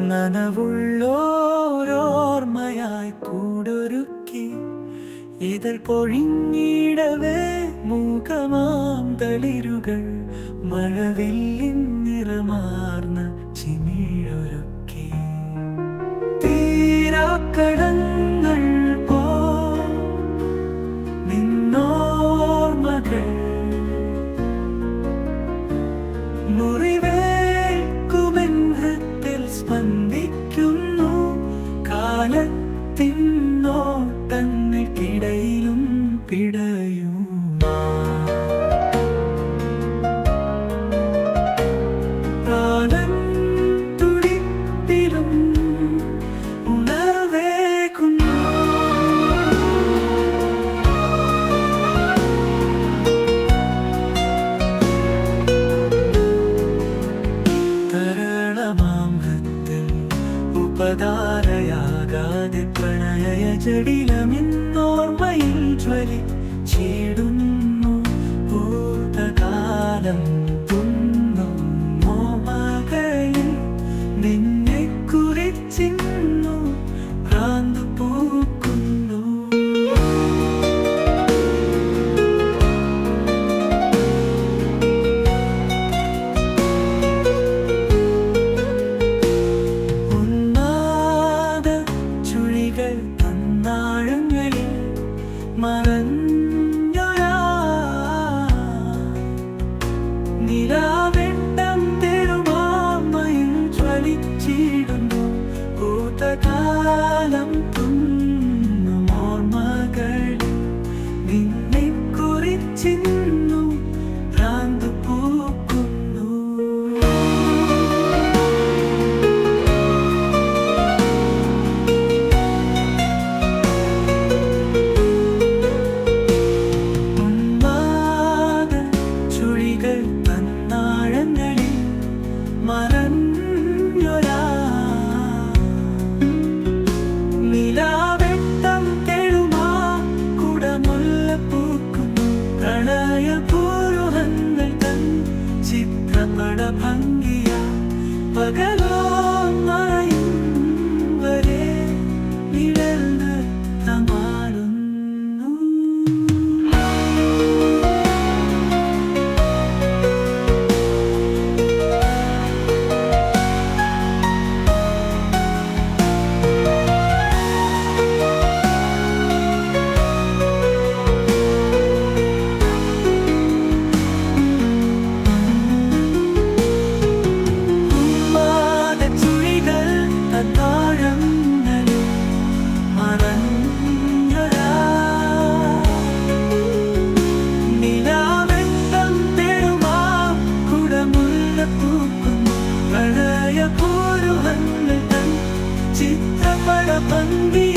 നനവുള്ളോരോർമ്മയായി കൂടൊരുക്കി ഇതിൽ പൊഴിഞ്ഞിടവേ മൂകമാം തളിരുകൾ മഴവില്ലിൻ നിറമാർന്ന ചിമിഴൊരുക്കി തീരാക്കടങ്ങൾ പോ നിന്നോർമ്മകൾ മുറിവേൽക്കുമെൻ ഹൃത്തിൽ സ്പന്ദിക്കുന്നു കാലത്തിനോട്ടങ്ങൾക്കിടയിലും പിടയും പ്രാണൻ തുടിപ്പിലും ഉണർവേകുന്നു തരണമാമൃത്തിൽ ഉപധാരയാകാതെ പ്രണയ ജടിലമിന്നോർമ്മയിൽ ജ്വലി ചീടുന്നു ഭൂതകാലം തുന്നും മോമകളിൽ നിന്നെ കുറിച്ചിന്നു ഭ്രാന്ത് പൂക്കുന്നു ഉന്മാദ ചുഴികൾ തന്നാഴങ്ങളിൽ മറഞ്ഞൊരാ നിലാവെട്ടം തെരുമാമയിൽ ജ്വലിച്ചിടുന്നു ഭൂതകാലം തുന്നും ഓർമ്മകളിൽ നിന്നെ കുറിച്ചിന്നു ഭ്രാന്ത് പൂക്കുന്നു ഉന്മാദ ചുഴികൾ തന്നാഴങ്ങളിൽ മറഞ്ഞൊരാ നിലാവെട്ടം തെഴുമാ കുടമുല്ല പൂക്കുന്നു പ്രണയപൂർവങ്ങൾ തൻ ചിത്രപട ഭംഗിയ പകലോ മറയും വരെ നിഴൽന്ന് തമാടുന്നു ഉന്മാദച്ചുഴികൾ തത്താഴങ്ങളിൽ മറഞ്ഞൊരാ നിലാവെട്ടം തെരുമാം കുടമുല്ല പൂക്കുന്നു പ്രണയപൂർവങ്ങൾ തൻ ചിത്രപട ഭംഗി